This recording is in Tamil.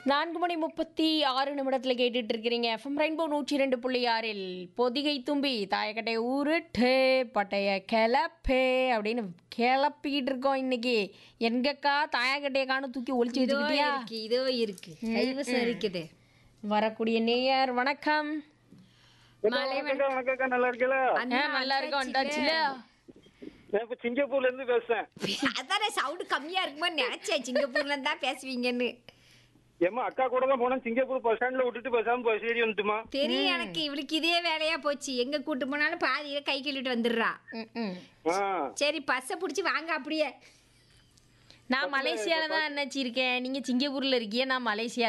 நான்கு மணி முப்பத்தி ஆறு நிமிடத்தில் கேட்டுட்டு இருக்கிறீங்க எஃப்எம் ரெயின்போ நூற்றி ரெண்டு புள்ளி ஆறில் பொதிகை தும்பி தாயக்கட்டை ஊருட்டு பட்டைய கிளப்பே அப்படின்னு கிளப்பிக்கிட்டு இருக்கோம் இன்னைக்கு எங்கக்கா தாயக்கட்டையை காணும் தூக்கி ஒளிச்சு இதோ வச்சுக்கிட்டியா இருக்கு இதோ இருக்கு கைவசம் இருக்குது வரக்கூடிய நேயர் வணக்கம் மலை வணக்கம் வணக்கம்க்கா நல்லா இருக்கல ஆ, நல்லா இருக்கும் வந்தாச்சுல நான் இப்ப சிங்கப்பூர்ல இருந்து பேசுறேன் அதானே சவுண்ட் கம்மியா இருக்குமோ நினைச்சேன் சிங்கப்பூர்ல இருந்தா பேசுவீங்கன்னு ஏமா அக்கா கூட தான் போனேன் சிங்கப்பூர் பஸ் ஸ்டாண்ட்ல விட்டுட்டு பேசாம பஸ் ஏறி வந்துட்டுமா தெரியும் எனக்கு இவளுக்கு இதே வேலையா போச்சு எங்க கூட்டு போனாலும் பாதியில கை கழுவிட்டு வந்துடுறா ம், ம். ஆ சரி பஸ்ஸை பிடிச்சி வாங்க அப்படியே நான் மலேசியால தான் என்னாச்சு இருக்கேன் நீங்க சிங்கப்பூர்ல இருக்கீங்க நான் மலேசியா